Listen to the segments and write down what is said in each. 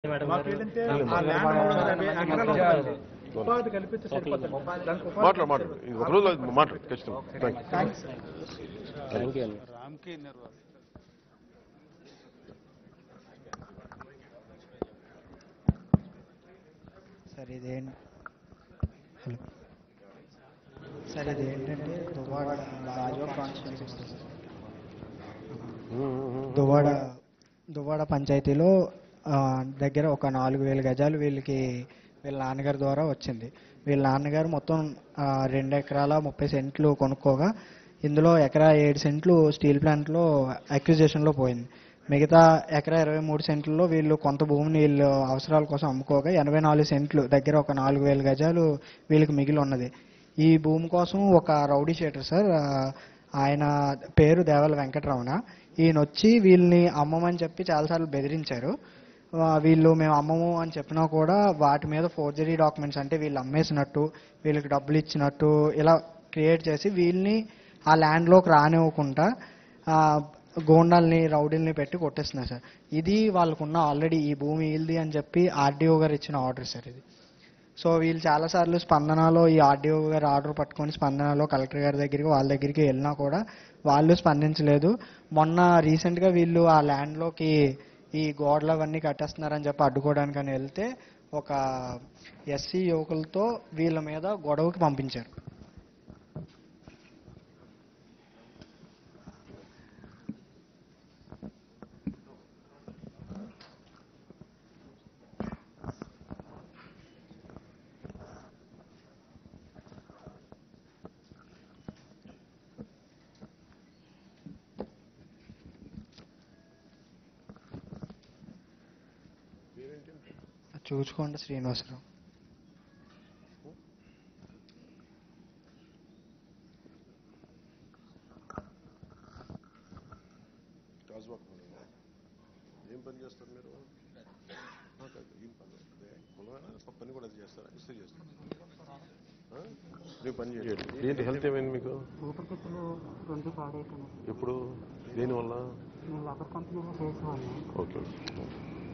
Madam మాకు గారు ఏంటంటే ఆ ల్యాండ్ మూడు వందల యాభై ఎకరాలు ఉంటుంది. ఉపాధి కల్పిస్తే సరిపోతుంది దానికి ఉపాధి మాట్లాడు మాట్లాడు ఇది ఒక రోజు మాట్లాడు ఖచ్చితంగా thank you thanks thank you అండి సార్ ఇదేంటి హలో సార్ ఇది ఏంటంటే దువ్వాడ రాజో కాన్స్టిట్యూన్సీ వస్తుంది సార్. దువ్వాడ దువ్వాడ పంచాయతీలో ఆ, దగ్గర ఒక నాలుగు వేల గజాలు వీళ్ళకి వీళ్ళ నాన్నగారి ద్వారా వచ్చింది వీళ్ళ నాన్నగారు మొత్తం ఆ, రెండు ఎకరాల ముప్పై సెంట్లు కొనుక్కోగా ఇందులో ఎకరా ఏడు సెంట్లు స్టీల్ ప్లాంట్లో అక్విజేషన్లో పోయింది మిగతా ఎకరా ఇరవై మూడు సెంట్లలో వీళ్ళు కొంత భూమిని వీళ్ళు అవసరాల కోసం అమ్ముకోగా ఎనభై నాలుగు సెంట్లు దగ్గర ఒక నాలుగు వేల గజాలు వీళ్ళకి మిగిలి ఉన్నది ఈ భూమి కోసం ఒక రౌడీ షీటర్ సార్ ఆ, ఆయన పేరు దేవల వెంకటరమణ ఈయన వచ్చి వీళ్ళని అమ్మమని చెప్పి చాలాసార్లు బెదిరించారు ఆ, వీళ్ళు మేము అమ్మము అని చెప్పినా కూడా వాటి మీద ఫోర్జరీ డాక్యుమెంట్స్ అంటే వీళ్ళు అమ్మేసినట్టు వీళ్ళకి డబ్బులు ఇచ్చినట్టు ఇలా క్రియేట్ చేసి వీళ్ళని ఆ ల్యాండ్లోకి రానివ్వకుండా ఆ, గోండాల్ని రౌడీల్ని పెట్టి కొట్టేస్తున్నారు సార్ ఇది వాళ్ళకున్న ఆల్రెడీ ఈ భూమి వీళ్ళది అని చెప్పి ఆర్డీఓ గారు ఇచ్చిన ఆర్డర్ సార్ ఇది సో వీళ్ళు చాలాసార్లు స్పందనలో ఈ ఆర్డీఓ గారు ఆర్డర్ పట్టుకొని స్పందనలో కలెక్టర్ గారి దగ్గరికి వాళ్ళ దగ్గరికి వెళ్ళినా కూడా వాళ్ళు స్పందించలేదు మొన్న రీసెంట్గా వీళ్ళు ఆ ల్యాండ్లోకి ఈ గోడలు అవన్నీ కట్టేస్తున్నారని చెప్పి అడ్డుకోవడానికని వెళ్తే ఒక ఎస్సీ యువకులతో వీళ్ళ మీద గొడవకి పంపించారు చూసుకోండి శ్రీనివాసరావు రాజువాక మండలం. ఏం పని చేస్తారు మీరు ఆ, కాదు, ఏం పని అదే కులమేనా ఒక పని కూడా చేస్తారా ఇస్తే చేస్తారు ఆ? మీరు పని చేయండి ఏంటి హెల్త్ ఏమైంది మీకు ఊపిరితిత్తులు రెండు పాడైపోయినాయి ఎప్పుడు దేనివల్ల నేను లబ్బర్ కంపెనీలో చేసేవాడిని ఓకే ఓకే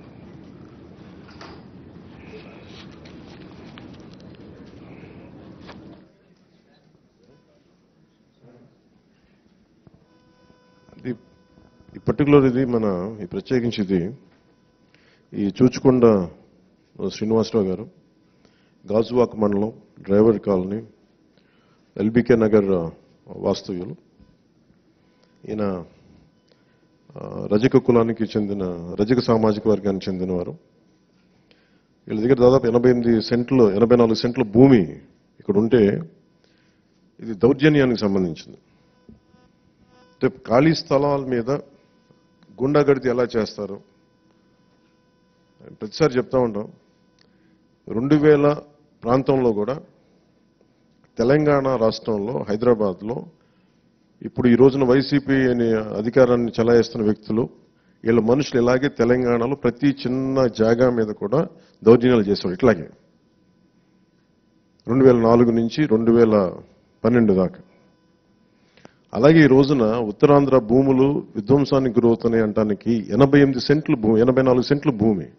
ఇది ఈ పర్టికులర్ ఇది మన ఈ ప్రత్యేకించి ఇది ఈ చూచుకొండ శ్రీనివాసరావు గారు గాజువాక మండలం డ్రైవర్ కాలనీ ఎల్బికే నగర్ వాస్తవ్యులు ఈయన ఆ, రజక కులానికి చెందిన రజక సామాజిక వర్గానికి చెందినవారు వీళ్ళ దగ్గర దాదాపు ఎనభై ఎనిమిది సెంట్లు ఎనభై నాలుగు సెంట్ల భూమి ఇక్కడ ఉంటే ఇది దౌర్జన్యానికి సంబంధించింది అంటే ఖాళీ స్థలాల మీద గుండాగడితి ఎలా చేస్తారు ప్రతిసారి చెప్తా ఉంటాం రెండు వేల ప్రాంతంలో కూడా తెలంగాణ రాష్ట్రంలో హైదరాబాద్లో ఇప్పుడు ఈ రోజున వైసీపీ అనే అధికారాన్ని చలాయిస్తున్న వ్యక్తులు వీళ్ళ మనుషులు ఇలాగే తెలంగాణలో ప్రతి చిన్న జాగా మీద కూడా దౌర్జన్యాలు చేసేవారు ఇట్లాగే రెండు వేల నాలుగు నుంచి రెండు వేల పన్నెండు దాకా అలాగే ఈ రోజున ఉత్తరాంధ్ర భూములు విధ్వంసానికి గురవుతున్నాయి అంటానికి ఎనభై ఎనిమిది సెంట్లు భూమి ఎనభై నాలుగు సెంట్లు భూమి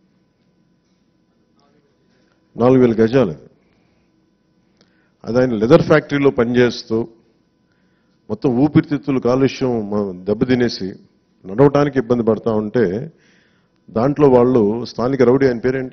నాలుగు వేల గజాలు అది. అది ఆయన లెదర్ ఫ్యాక్టరీలో పనిచేస్తూ మొత్తం ఊపిరితిత్తులు కాలుష్యం మ- దెబ్బతినేసి నడవటానికి ఇబ్బంది పడతా ఉంటే దాంట్లో వాళ్ళు స్థానిక రౌడీ ఆయన పేరేంటి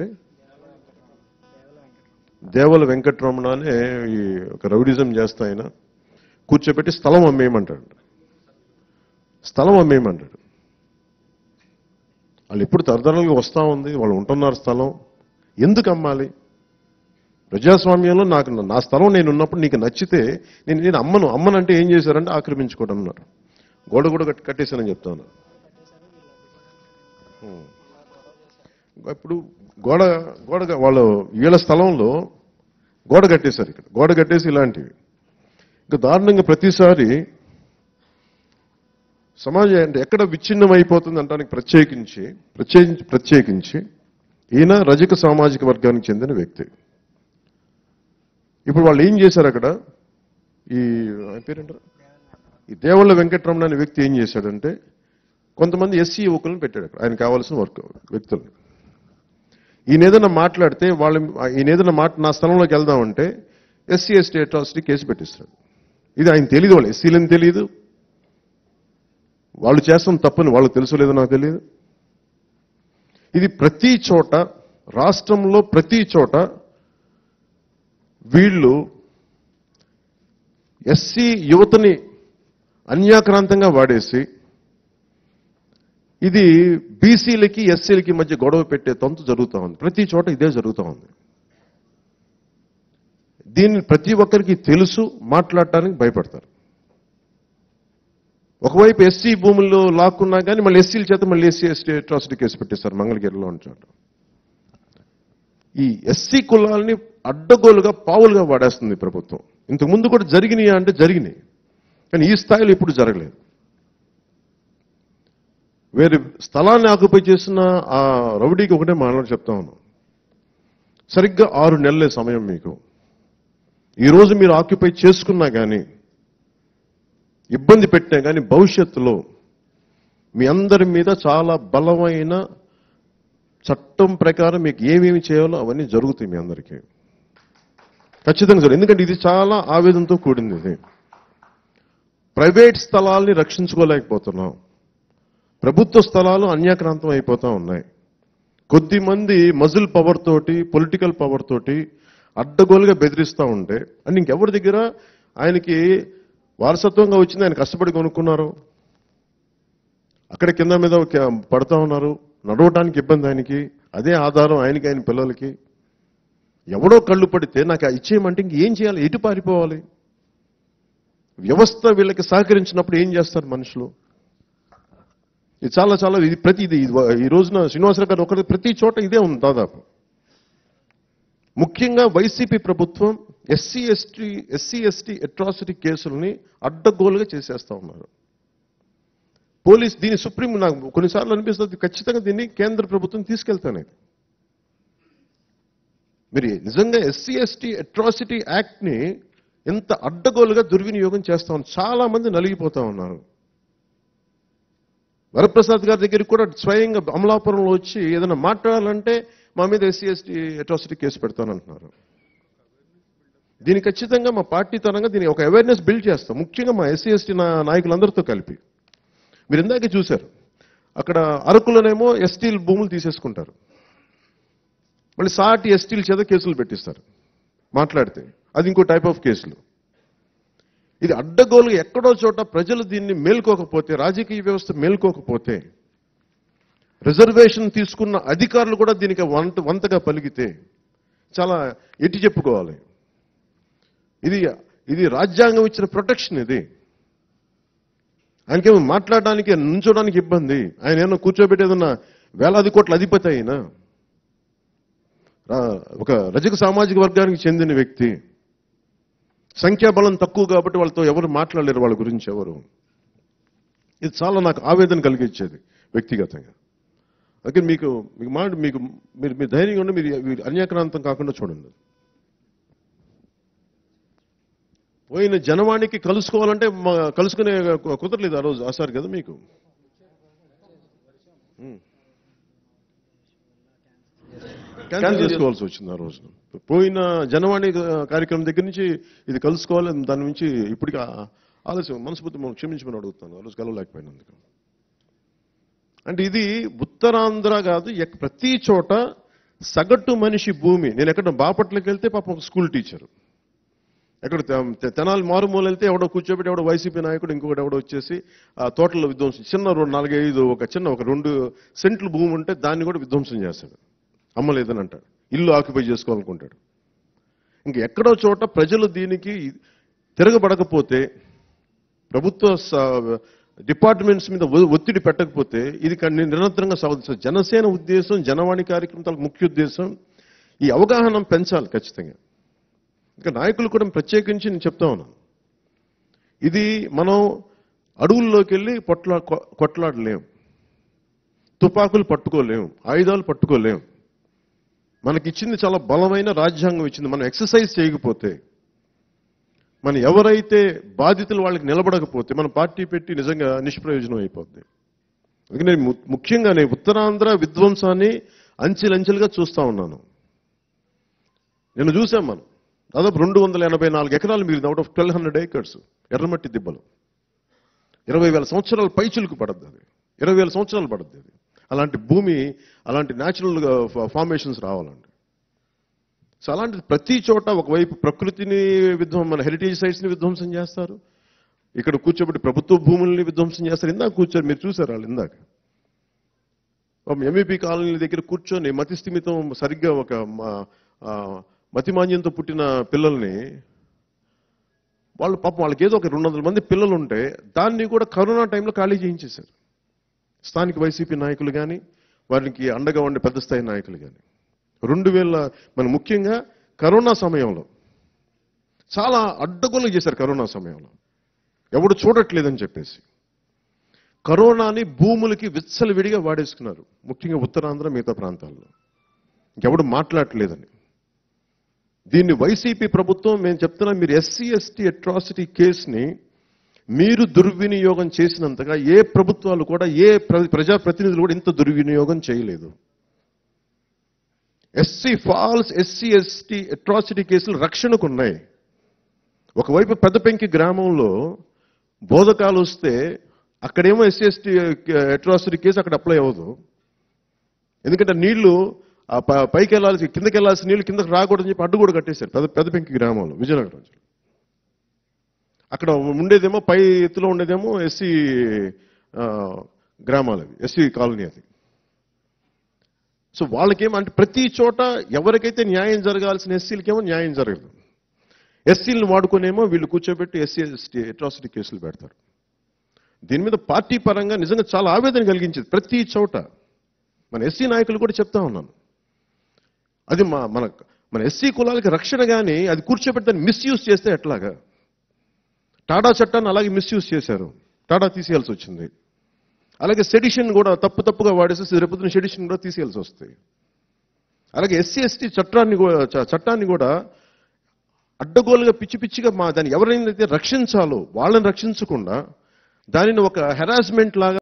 దేవల వెంకటరమణ అనే ఈ ఒక రౌడిజం చేస్తా ఆయన కూర్చోబెట్టి స్థలం అమ్మేయమంటాడు స్థలం అమ్మేయమంటాడు వాళ్ళు ఎప్పుడు తరతరాలుగా వస్తా ఉంది వాళ్ళు ఉంటున్నారు స్థలం ఎందుకు అమ్మాలి ప్రజాస్వామ్యంలో నాకు నా స్థలం నేను ఉన్నప్పుడు నీకు నచ్చితే నేను నేను అమ్మను అమ్మనంటే ఏం చేశారంటే ఆక్రమించుకోవడం అన్నారు గోడ కూడా కట్టి కట్టేశానని చెప్తాను హ్మ్. ఇప్పుడు గోడ గోడ వాళ్ళు వీళ్ళ స్థలంలో గోడ కట్టేశారు ఇక్కడ గోడ కట్టేసి ఇలాంటివి ఇంకా దారుణంగా ప్రతిసారి సమాజం అంటే ఎక్కడ విచ్ఛిన్నం అయిపోతుంది అంటానికి ప్రత్యేకించి ప్రత్యేకించి ప్రత్యేకించి ఈయన రజక సామాజిక వర్గానికి చెందిన వ్యక్తి ఇప్పుడు వాళ్ళు ఏం చేశారు అక్కడ ఈ ఆయన పేరేంటారు ఈ దేవళ్ళ వెంకటరమణ అనే వ్యక్తి ఏం చేశాడంటే కొంతమంది ఎస్సీ యువకులను పెట్టాడు అక్కడ ఆయన కావాల్సిన వర్క్ వ్యక్తుల్ని ఈయన ఏదైనా మాట్లాడితే వాళ్ళు ఈయన ఏదైనా మాట నా స్థలంలోకి వెళ్దామంటే ఎస్సీ ఎస్టీ అట్రాసిటీ కేసు పెట్టిస్తాడు ఇది ఆయన తెలియదు వాళ్ళు ఎస్సీలని తెలియదు వాళ్ళు చేస్తున్న తప్పని వాళ్ళకి తెలుసు లేదో నాకు తెలియదు ఇది ప్రతి చోట రాష్ట్రంలో ప్రతి చోట వీళ్ళు ఎస్సీ యువతని అన్యాక్రాంతంగా వాడేసి ఇది బీసీలకి ఎస్సీలకి మధ్య గొడవ పెట్టే తంతు జరుగుతూ ఉంది ప్రతి చోట ఇదే జరుగుతూ ఉంది దీన్ని ప్రతి ఒక్కరికి తెలుసు మాట్లాడటానికి భయపడతారు ఒకవైపు ఎస్సీ భూముల్లో లాక్కున్నా కానీ మళ్ళీ ఎస్సీల చేత మళ్ళీ ఎస్సీ ఎస్టీ అట్రాసిటీ కేసు పెట్టిస్తారు మంగళగిరిలో ఉంటాడు ఈ ఎస్సీ కులాలని అడ్డగోలుగా పావులుగా వాడేస్తుంది ఈ ప్రభుత్వం ఇంతకు ముందు కూడా జరిగినాయి అంటే జరిగినాయి కానీ ఈ స్థాయిలో ఇప్పుడు జరగలేదు వేరే స్థలాన్ని ఆక్యుపై చేసిన ఆ రౌడీకి ఒకటే మాట్లాడి చెప్తా ఉన్నాం సరిగ్గా ఆరు నెలలే సమయం మీకు ఈరోజు మీరు ఆక్యుపై చేసుకున్నా కానీ ఇబ్బంది పెట్టినా కానీ భవిష్యత్తులో మీ అందరి మీద చాలా బలమైన చట్టం ప్రకారం మీకు ఏమేమి చేయాలో అవన్నీ జరుగుతాయి మీ అందరికీ ఖచ్చితంగా జరుగుతుంది ఎందుకంటే ఇది చాలా ఆవేదనతో కూడింది ఇది ప్రైవేట్ స్థలాల్ని రక్షించుకోలేకపోతున్నాం ప్రభుత్వ స్థలాలు అన్యాక్రాంతం అయిపోతా ఉన్నాయి కొద్ది మంది మజిల్ పవర్ తోటి పొలిటికల్ పవర్ తోటి అడ్డగోలుగా బెదిరిస్తూ ఉంటే అండ్ ఇంకెవరి దగ్గర ఆయనకి వారసత్వంగా వచ్చింది ఆయన కష్టపడి కొనుక్కున్నారు అక్కడ కింద మీద ఒక పడతా ఉన్నారు నడవటానికి ఇబ్బంది ఆయనకి అదే ఆధారం ఆయనకి ఆయన పిల్లలకి ఎవడో కళ్ళు పడితే నాకు ఆ ఇచ్చేయమంటే ఇంకేం చేయాలి ఎటు పారిపోవాలి వ్యవస్థ వీళ్ళకి సహకరించినప్పుడు ఏం చేస్తారు మనుషులు ఇది చాలా చాలా ఇది ప్రతి ఇది ఇది ఈ రోజున శ్రీనివాసరావు గారు ఒకటి ప్రతి చోట ఇదే ఉంది దాదాపు ముఖ్యంగా వైసీపీ ప్రభుత్వం SC ST SC ST atrocity కేసుల్ని అడ్డగోలుగా చేసేస్తా ఉన్నారు పోలీస్ దీని సుప్రీం నాకు కొన్నిసార్లు అనిపిస్తుంది ఖచ్చితంగా దీన్ని కేంద్ర ప్రభుత్వం తీసుకెళ్తానే మీరు నిజంగా ఎస్సీ ఎస్టీ అట్రాసిటీ యాక్ట్ని ఎంత అడ్డగోలుగా దుర్వినియోగం చేస్తా ఉన్నారు చాలా మంది నలిగిపోతా ఉన్నారు వరప్రసాద్ గారి దగ్గరికి కూడా స్వయంగా అమలాపురంలో వచ్చి ఏదైనా మాట్లాడాలంటే మా మీద ఎస్సీ ఎస్టీ అట్రాసిటీ కేసు పెడతానంటున్నారు దీని ఖచ్చితంగా మా పార్టీ తరంగా దీని ఒక అవేర్నెస్ బిల్డ్ చేస్తాం ముఖ్యంగా మా ఎస్సీ ఎస్టీ నాయకులందరితో కలిపి మీరు ఇందాక చూశారు అక్కడ అరకులోనేమో ఎస్టీల భూములు తీసేసుకుంటారు మళ్ళీ సాటి ఎస్టీల చేత కేసులు పెట్టిస్తారు మాట్లాడితే అది ఇంకో టైప్ ఆఫ్ కేసులు ఇది అడ్డగోలుగా ఎక్కడో చోట ప్రజలు దీన్ని మేల్కోకపోతే రాజకీయ వ్యవస్థ మేల్కోకపోతే రిజర్వేషన్ తీసుకున్న అధికారులు కూడా దీనికి వంత వంతగా పలికితే చాలా ఎట్టి చెప్పుకోవాలి ఇది ఇది రాజ్యాంగం ఇచ్చిన ప్రొటెక్షన్ ఇది ఆయనకేమో మాట్లాడడానికి నుంచోడానికి ఇబ్బంది ఆయన ఏమన్నా కూర్చోబెట్టి ఏదన్నా వేలాది కోట్ల అధిపతి అయినా రా- ఒక రజక సామాజిక వర్గానికి చెందిన వ్యక్తి సంఖ్యాబలం తక్కువ కాబట్టి వాళ్ళతో ఎవరు మాట్లాడలేరు వాళ్ళ గురించి ఎవరు ఇది చాలా నాకు ఆవేదన కలిగించేది వ్యక్తిగతంగా అందుకే మీకు మీకు మాట మీకు మీరు మీరు ధైర్యంగా ఉండి మీరు మీరు అన్యాక్రాంతం కాకుండా చూడండి పోయిన జనవాణికి కలుసుకోవాలంటే మా కలుసుకునే కు- కుదరలేదు ఆ రోజు ఆసారు కదా మీకు ఉమ్. క్యాన్సిల్ చేసుకోవాల్సి వచ్చింది ఆ రోజు పోయిన జనవాణి కార్యక్రమం దగ్గర నుంచి ఇది కలుసుకోవాలి దాని నుంచి ఇప్పటికి ఆ- ఆలస్యం మనస్ఫూర్తి మనం క్షమించమని అడుగుతాను ఆ రోజు కలవలేకపోయినందుకు అంటే ఇది ఉత్తరాంధ్ర కాదు ఎక్- ప్రతి చోట సగటు మనిషి భూమి నేను ఎక్కడ బాపట్లకి వెళ్తే పాపం ఒక స్కూల్ టీచర్ ఎక్కడ తె- తె- తెనాలి మారుమూల వెళ్తే ఎవడో కూర్చోబెట్టి ఎవడో వైసీపీ నాయకుడు ఇంకొకటి ఎవడో వచ్చేసి ఆ తోటలో విధ్వంసం చిన్న రెండు నాలుగైదు ఒక చిన్న ఒక రెండు సెంట్లు భూమి ఉంటే దాన్ని కూడా విధ్వంసం చేస్తాడు అమ్మలేదని అంటాడు ఇల్లు ఆక్యుపై చేసుకోవాలనుకుంటాడు ఇంక ఎక్కడో చోట ప్రజలు దీనికి తిరగబడకపోతే ప్రభుత్వ స- డిపార్ట్మెంట్స్ మీద ఒ- ఒత్తిడి పెట్టకపోతే ఇది కన్ని- నిరంతరంగా సాగుతుంది జనసేన ఉద్దేశం జనవాణి కార్యక్రమం తాలూకు ముఖ్య ఉద్దేశం ఈ అవగాహన పెంచాలి ఖచ్చితంగా ఇంకా నాయకులు కూడా ప్రత్యేకించి నేను చెప్తా ఉన్నాను ఇది మనం అడవుల్లోకి వెళ్ళి పొట్లా కొ- కొట్లాడలేం తుపాకులు పట్టుకోలేం ఆయుధాలు పట్టుకోలేం మనకిచ్చింది చాలా బలమైన రాజ్యాంగం ఇచ్చింది మనం ఎక్సర్సైజ్ చేయకపోతే మనం ఎవరైతే బాధితులు వాళ్ళకి నిలబడకపోతే మన పార్టీ పెట్టి నిజంగా నిష్ప్రయోజనం అయిపోద్ది అందుకని ము- ముఖ్యంగానే ఉత్తరాంధ్ర విధ్వంసాన్ని అంచెలంచెలుగా చూస్తా ఉన్నాను నేను చూసాం మనం దాదాపు రెండు వందల ఎనభై నాలుగు ఎకరాలు మీరు out of twelve hundred acres ఎర్రమట్టి దిబ్బలు ఇరవై వేల సంవత్సరాల పైచులకు పడద్ది అది ఇరవై వేల సంవత్సరాలు పడద్ది అది అలాంటి భూమి అలాంటి న్యాచురల్ ఫార్మేషన్స్ రావాలండి సో అలాంటి ప్రతి చోట ఒకవైపు ప్రకృతిని విధ్వం మన హెరిటేజ్ సైట్స్ని విధ్వంసం చేస్తారు ఇక్కడ కూర్చోబెట్టి ప్రభుత్వ భూముల్ని విధ్వంసం చేస్తారు ఇందాక కూర్చోరు మీరు చూసారు వాళ్ళు ఇందాక ఎంఈపీ కాలనీ దగ్గర కూర్చొని మతి స్థిమితం సరిగ్గా ఒక మ- ఆ, మతిమాన్యంతో పుట్టిన పిల్లల్ని వాళ్ళు పాపం వాళ్ళకి ఏదో ఒక రెండు వందల మంది పిల్లలు ఉంటే దాన్ని కూడా కరోనా టైంలో ఖాళీ చేయించేశారు స్థానిక వైసీపీ నాయకులు కానీ వారికి అండగా ఉండే పెద్ద స్థాయి నాయకులు కానీ రెండు వేల మన ముఖ్యంగా కరోనా సమయంలో చాలా అడ్డగోలు చేశారు కరోనా సమయంలో ఎవడు చూడట్లేదని చెప్పేసి కరోనాని భూములకి విచ్చలవిడిగా వాడేసుకున్నారు ముఖ్యంగా ఉత్తరాంధ్ర మిగతా ప్రాంతాల్లో ఇంకెవడు మాట్లాడట్లేదని దీన్ని వైసీపీ ప్రభుత్వం మేము చెప్తున్నాం మీరు ఎస్సీ ఎస్టీ అట్రాసిటీ కేసుని మీరు దుర్వినియోగం చేసినంతగా ఏ ప్రభుత్వాలు కూడా ఏ ప్ర- ప్రజాప్రతినిధులు కూడా ఇంత దుర్వినియోగం చేయలేదు SC false SC ST atrocity కేసులు రక్షణకు ఉన్నాయి ఒకవైపు పెద్దపెంకి గ్రామంలో బోధకాలు వస్తే అక్కడేమో ఎస్సీ ఎస్టీ అట్రాసిటీ కేసు అక్కడ అప్లై అవ్వదు ఎందుకంటే నీళ్లు ఆ ప- పైకి వెళ్ళాల్సి కిందకి వెళ్ళాల్సిన నీళ్లు కిందకి రాకూడదని చెప్పి అడ్డు కూడా కట్టేశారు పెద్ద పెద్దపెంకి గ్రామంలో విజయనగరం జిల్లా. అక్కడ ఉండేదేమో పై ఎత్తులో ఉండేదేమో ఎస్సీ గ్రామాలు అవి ఎస్సీ కాలనీ అది సో వాళ్ళకేమో అంటే ప్రతి చోట ఎవరికైతే న్యాయం జరగాల్సిన ఎస్సీలకేమో న్యాయం జరగదు ఎస్సీలను వాడుకునేమో వీళ్ళు కూర్చోబెట్టి ఎస్సీ ఎస్టీ అట్రాసిటీ కేసులు పెడతారు దీని మీద పార్టీ పరంగా నిజంగా చాలా ఆవేదన కలిగించింది ప్రతి చోట మన ఎస్సీ నాయకులు కూడా చెప్తా ఉన్నాను అది మా మన మన ఎస్సీ కులాలకి రక్షణ కానీ అది కూర్చోబెట్టి దాన్ని మిస్యూజ్ చేస్తే ఎట్లాగా టాడా చట్టాన్ని అలాగే మిస్యూజ్ చేశారు టాడా తీసేయాల్సి వచ్చింది అలాగే సెడిషన్ కూడా తప్పు తప్పుగా వాడేసి రేపొద్దున సెడిషన్ కూడా తీసేయాల్సి వస్తాయి అలాగే ఎస్సీ ఎస్టీ చట్టాన్ని కూడా చ- చట్టాన్ని కూడా అడ్డగోలుగా పిచ్చి పిచ్చిగా మా దాన్ని ఎవరైతే రక్షించాలో వాళ్ళని రక్షించకుండా దానిని ఒక హెరాస్మెంట్ లాగా